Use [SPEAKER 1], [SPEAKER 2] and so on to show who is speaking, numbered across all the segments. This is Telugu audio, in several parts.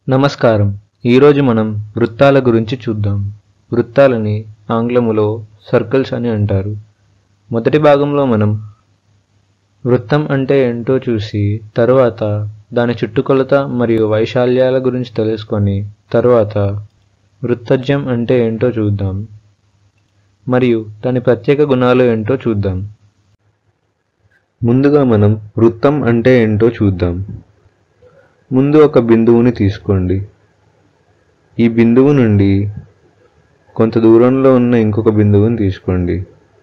[SPEAKER 1] నమస్కారం ఈరోజు మనం వృత్తాల గురించి చూద్దాం వృత్తాలని ఆంగ్లములో సర్కిల్స్ అని అంటారు మొదటి భాగంలో మనం వృత్తం అంటే ఏంటో చూసి తరువాత దాని చుట్టుకొలత మరియు వైశాల్యాల గురించి తెలుసుకొని తరువాత వృత్తజ్యం అంటే ఏంటో చూద్దాం మరియు దాని ప్రత్యేక గుణాలు ఏంటో చూద్దాం ముందుగా మనం వృత్తం అంటే ఏంటో చూద్దాం ముందు ఒక బిందువుని తీసుకోండి ఈ బిందువు నుండి కొంత దూరంలో ఉన్న ఇంకొక బిందువుని తీసుకోండి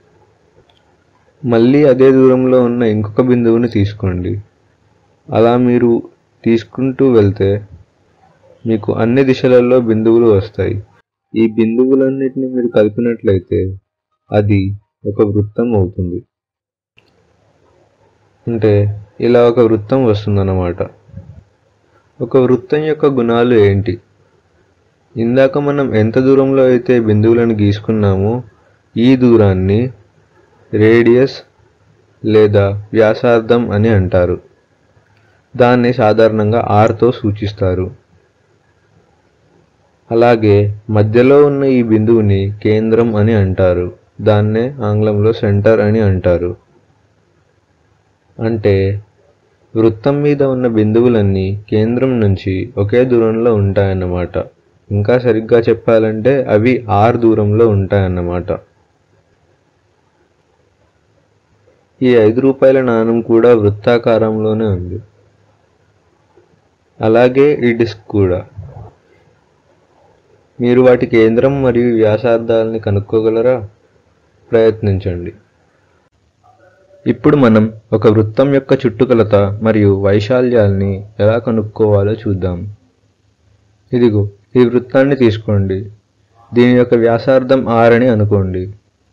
[SPEAKER 1] మళ్ళీ అదే దూరంలో ఉన్న ఇంకొక బిందువుని తీసుకోండి అలా మీరు తీసుకుంటూ వెళ్తే మీకు అన్ని దిశలలో బిందువులు వస్తాయి ఈ బిందువులన్నిటిని మీరు కలిపినట్లయితే అది ఒక వృత్తం అవుతుంది అంటే ఇలా ఒక వృత్తం వస్తుందన్నమాట ఒక వృత్తం యొక్క గుణాలు ఏంటి ఇందాక మనం ఎంత దూరంలో అయితే బిందువులను గీసుకున్నామో ఈ దూరాన్ని రేడియస్ లేదా వ్యాసార్థం అని అంటారు దాన్ని సాధారణంగా ఆర్తో సూచిస్తారు అలాగే మధ్యలో ఉన్న ఈ బిందువుని కేంద్రం అని అంటారు దాన్నే ఆంగ్లంలో సెంటర్ అని అంటారు అంటే వృత్తం మీద ఉన్న బిందువులన్నీ కేంద్రం నుంచి ఒకే దూరంలో ఉంటాయన్నమాట ఇంకా సరిగ్గా చెప్పాలంటే అవి ఆర్ దూరంలో ఉంటాయన్నమాట ఈ ఐదు రూపాయల నాణం కూడా వృత్తాకారంలోనే ఉంది అలాగే ఈ డిస్క్ కూడా మీరు వాటి కేంద్రం మరియు వ్యాసార్థాలని కనుక్కోగలరా ప్రయత్నించండి ఇప్పుడు మనం ఒక వృత్తం యొక్క చుట్టుకొలత మరియు వైశాల్యాల్ని ఎలా కనుక్కోవాలో చూద్దాం ఇదిగో ఈ వృత్తాన్ని తీసుకోండి దీని యొక్క వ్యాసార్థం ఆర్ అని అనుకోండి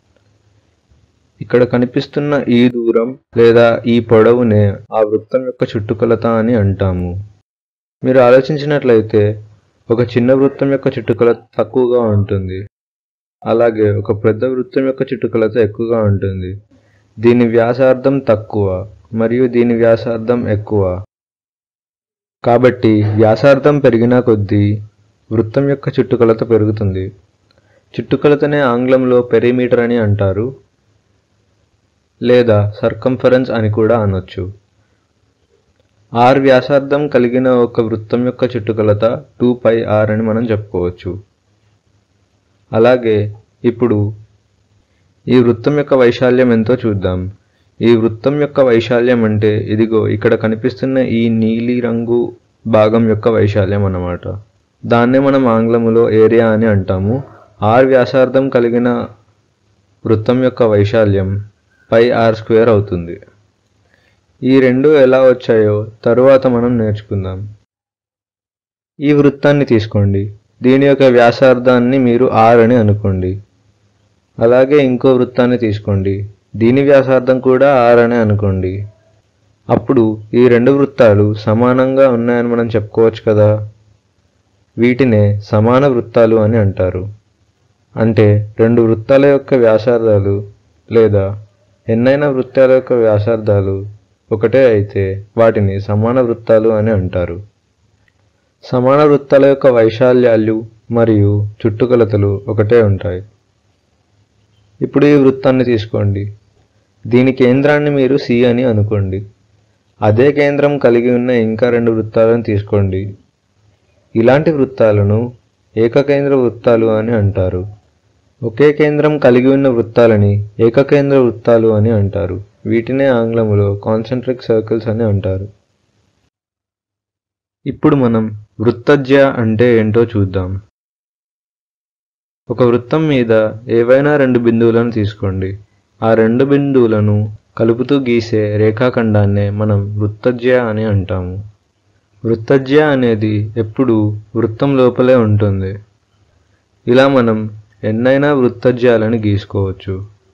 [SPEAKER 1] ఇక్కడ కనిపిస్తున్న ఈ దూరం లేదా ఈ పొడవునే ఆ వృత్తం యొక్క చుట్టుకొలత అని అంటాము మీరు ఆలోచించినట్లయితే ఒక చిన్న వృత్తం యొక్క చుట్టుకొలత తక్కువగా ఉంటుంది అలాగే ఒక పెద్ద వృత్తం యొక్క చుట్టుకొలత ఎక్కువగా ఉంటుంది దీని వ్యాసార్థం తక్కువ మరియు దీని వ్యాసార్థం ఎక్కువ కాబట్టి వ్యాసార్థం పెరిగిన కొద్దీ వృత్తం యొక్క చుట్టుకొలత పెరుగుతుంది చుట్టుకొలతనే ఆంగ్లంలో పెరిమీటర్ అని అంటారు లేదా సర్కంఫరెన్స్ అని కూడా అనొచ్చు ఆర్ వ్యాసార్థం కలిగిన ఒక వృత్తం యొక్క చుట్టుకొలత టూ పై ఆర్ అని మనం చెప్పుకోవచ్చు అలాగే ఇప్పుడు ఈ వృత్తం యొక్క వైశాల్యం ఎంతో చూద్దాం ఈ వృత్తం యొక్క వైశాల్యం అంటే ఇదిగో ఇక్కడ కనిపిస్తున్న ఈ నీలి రంగు భాగం యొక్క వైశాల్యం అన్నమాట దాన్నే మనం ఆంగ్లములో ఏరియా అని అంటాము ఆర్ వ్యాసార్థం కలిగిన వృత్తం యొక్క వైశాల్యం పై ఆర్ స్క్వేర్ అవుతుంది ఈ రెండు ఎలా వచ్చాయో తరువాత మనం నేర్చుకుందాం ఈ వృత్తాన్ని తీసుకోండి దీని యొక్క వ్యాసార్థాన్ని మీరు ఆర్ అని అనుకోండి అలాగే ఇంకో వృత్తాన్ని తీసుకోండి దీని వ్యాసార్థం కూడా ఆర్ అని అనుకోండి అప్పుడు ఈ రెండు వృత్తాలు సమానంగా ఉన్నాయని మనం చెప్పుకోవచ్చు కదా వీటినే సమాన వృత్తాలు అని అంటారు అంటే రెండు వృత్తాల యొక్క వ్యాసార్థాలు లేదా ఎన్నైనా వృత్తాల యొక్క వ్యాసార్థాలు ఒకటే అయితే వాటిని సమాన వృత్తాలు అని అంటారు సమాన వృత్తాల యొక్క వైశాల్యాలు మరియు చుట్టుకొలతలు ఒకటే ఉంటాయి ఇప్పుడు ఈ వృత్తాన్ని తీసుకోండి దీని కేంద్రాన్ని మీరు సి అని అనుకోండి అదే కేంద్రం కలిగి ఉన్న ఇంకా రెండు వృత్తాలను తీసుకోండి ఇలాంటి వృత్తాలను ఏకకేంద్ర వృత్తాలు అని అంటారు ఒకే కేంద్రం కలిగి ఉన్న వృత్తాలని ఏకకేంద్ర వృత్తాలు అని అంటారు వీటినే ఆంగ్లములో కాన్సెంట్రిక్ సర్కిల్స్ అని అంటారు ఇప్పుడు మనం వృత్తజ్య అంటే ఏంటో చూద్దాం ఒక వృత్తం మీద ఏవైనా రెండు బిందువులను తీసుకోండి ఆ రెండు బిందువులను కలుపుతూ గీసే రేఖాఖండాన్నే మనం వృత్తజ్య అని అంటాము వృత్తజ్య అనేది ఎప్పుడూ వృత్తం లోపలే ఉంటుంది ఇలా మనం ఎన్నైనా వృత్తజ్యాలను గీసుకోవచ్చు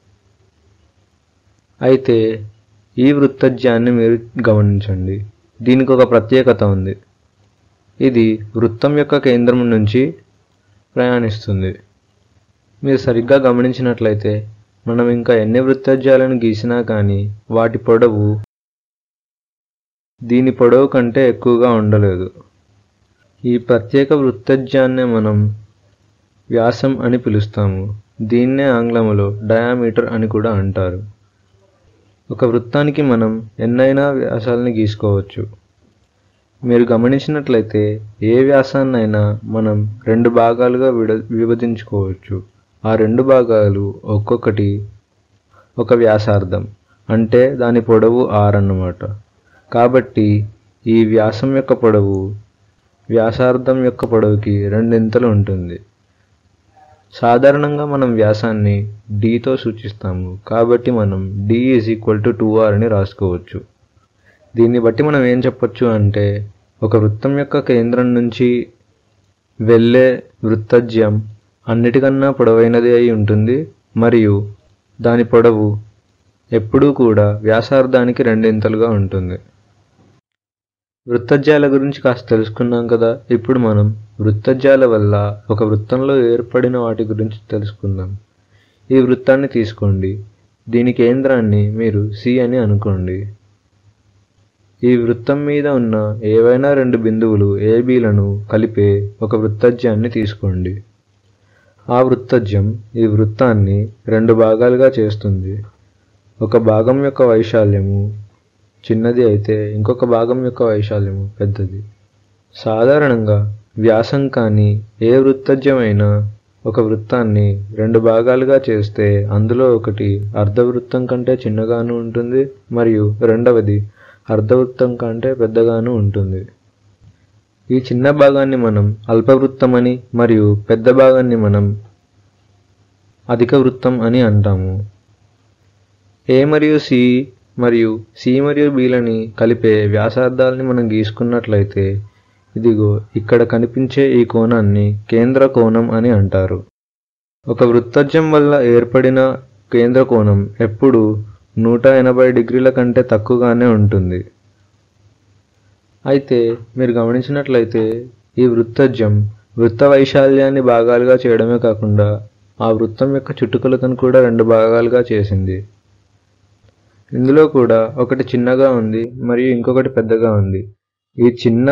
[SPEAKER 1] అయితే ఈ వృత్తజ్యాన్ని మీరు గమనించండి దీనికి ఒక ప్రత్యేకత ఉంది ఇది వృత్తం యొక్క కేంద్రం నుంచి ప్రయాణిస్తుంది మీరు సరిగ్గా గమనించినట్లయితే మనం ఇంకా ఎన్ని వృత్తజ్యాలను గీసినా కానీ వాటి పొడవు దీని పొడవు కంటే ఎక్కువగా ఉండలేదు ఈ ప్రత్యేక వృత్తజ్యాన్నే మనం వ్యాసం అని పిలుస్తాము దీన్నే ఆంగ్లములో డయామీటర్ అని కూడా అంటారు ఒక వృత్తానికి మనం ఎన్నైనా వ్యాసాలని గీసుకోవచ్చు మీరు గమనించినట్లయితే ఏ వ్యాసాన్నైనా మనం రెండు భాగాలుగా విడ విభజించుకోవచ్చు ఆ రెండు భాగాలు ఒక్కొక్కటి ఒక వ్యాసార్థం అంటే దాని పొడవు ఆర్ అన్నమాట కాబట్టి ఈ వ్యాసం యొక్క పొడవు వ్యాసార్థం యొక్క పొడవుకి రెండింతలు ఉంటుంది సాధారణంగా మనం వ్యాసాన్ని డితో సూచిస్తాము కాబట్టి మనం D is equal to two R అని రాసుకోవచ్చు దీన్ని బట్టి మనం ఏం చెప్పొచ్చు అంటే ఒక వృత్తం యొక్క కేంద్రం నుంచి వెళ్ళే వృత్తజ్యం అన్నిటికన్నా పొడవైనది అయి ఉంటుంది మరియు దాని పొడవు ఎప్పుడూ కూడా వ్యాసార్థానికి రెండింతలుగా ఉంటుంది వృత్తజ్యాల గురించి కాస్త తెలుసుకున్నాం కదా ఇప్పుడు మనం వృత్తజ్యాల వల్ల ఒక వృత్తంలో ఏర్పడిన వాటి గురించి తెలుసుకుందాం ఈ వృత్తాన్ని తీసుకోండి దీని కేంద్రాన్ని మీరు సి అని అనుకోండి ఈ వృత్తం మీద ఉన్న ఏవైనా రెండు బిందువులు ఏబీలను కలిపే ఒక వృత్తజ్యాన్ని తీసుకోండి ఆ వృత్తజ్యం ఈ వృత్తాన్ని రెండు భాగాలుగా చేస్తుంది ఒక భాగం యొక్క వైశాల్యము చిన్నది అయితే ఇంకొక భాగం యొక్క వైశాల్యము పెద్దది సాధారణంగా వ్యాసం కానీ ఏ వృత్తజ్యమైనా ఒక వృత్తాన్ని రెండు భాగాలుగా చేస్తే అందులో ఒకటి అర్ధవృత్తం కంటే చిన్నగాను ఉంటుంది మరియు రెండవది అర్ధవృత్తం కంటే పెద్దగాను ఉంటుంది ఈ చిన్న భాగాన్ని మనం అల్పవృత్తం అని మరియు పెద్ద భాగాన్ని మనం అధిక వృత్తం అని అంటాము ఏ మరియు సి మరియు సి మరియు బిలని కలిపే వ్యాసార్థాలని మనం గీసుకున్నట్లయితే ఇదిగో ఇక్కడ కనిపించే ఈ కోణాన్ని కేంద్ర కోణం అని అంటారు ఒక వృత్తజ్యం వల్ల ఏర్పడిన కేంద్ర కోణం ఎప్పుడు నూట ఎనభై డిగ్రీల కంటే తక్కువగానే ఉంటుంది అయితే మీరు గమనించినట్లయితే ఈ వృత్తజ్యం వృత్త వైశాల్యాన్ని భాగాలుగా చేయడమే కాకుండా ఆ వృత్తం యొక్క చుట్టుకొలతను కూడా రెండు భాగాలుగా చేసింది ఇందులో కూడా ఒకటి చిన్నగా ఉంది మరియు ఇంకొకటి పెద్దగా ఉంది ఈ చిన్న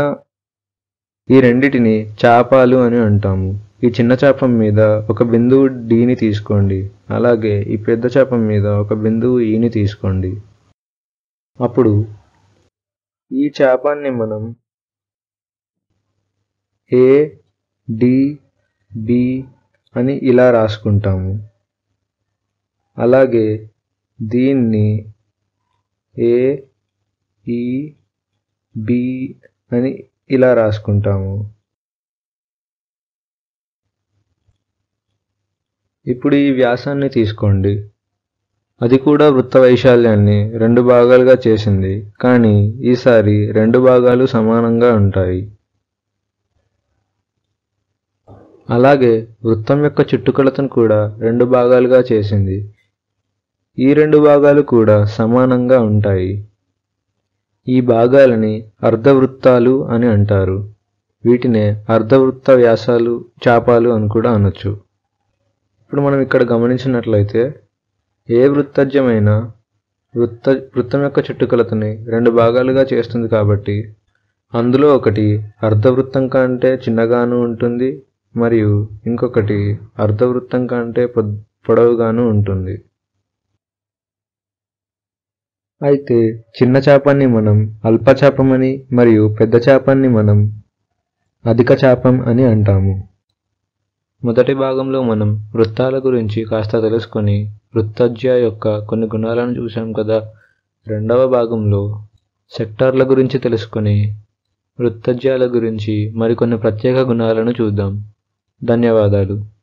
[SPEAKER 1] ఈ రెండిటిని చాపాలు అని అంటాము ఈ చిన్న చాపం మీద ఒక బిందువు డీని తీసుకోండి అలాగే ఈ పెద్ద చాపం మీద ఒక బిందువు ఈని తీసుకోండి అప్పుడు ఈ చాపాన్ని మనం ఏ డి బి అని ఇలా రాసుకుంటాము అలాగే దీన్ని ఏ ఈ బి అని ఇలా రాసుకుంటాము ఇప్పుడు ఈ వ్యాసాన్ని తీసుకోండి అది కూడా వృత్త వైశాల్యాన్ని రెండు భాగాలుగా చేసింది కానీ ఈసారి రెండు భాగాలు సమానంగా ఉంటాయి అలాగే వృత్తం యొక్క చుట్టుకొలతను కూడా రెండు భాగాలుగా చేసింది ఈ రెండు భాగాలు కూడా సమానంగా ఉంటాయి ఈ భాగాలని అర్ధవృత్తాలు అని అంటారు వీటినే అర్ధవృత్త వ్యాసాలు చాపాలు అని కూడా అనొచ్చు ఇప్పుడు మనం ఇక్కడ గమనించినట్లయితే ఏ వృత్తజ్యమైనా వృత్త వృత్తం యొక్క చుట్టుకొలతని రెండు భాగాలుగా చేస్తుంది కాబట్టి అందులో ఒకటి అర్ధవృత్తం కంటే చిన్నగాను ఉంటుంది మరియు ఇంకొకటి అర్ధవృత్తం కంటే పొద్- పొడవుగాను ఉంటుంది అయితే చిన్న చేపాన్ని మనం అల్ప చేపమని మరియు పెద్ద చేపాన్ని మనం అధిక చేపం అని అంటాము మొదటి భాగంలో మనం వృత్తాల గురించి కాస్త తెలుసుకొని వృత్తజ్య యొక్క కొన్ని గుణాలను చూసాం కదా రెండవ భాగంలో సెక్టార్ల గురించి తెలుసుకొని వృత్తజ్యాల గురించి మరికొన్ని ప్రత్యేక గుణాలను చూద్దాం ధన్యవాదాలు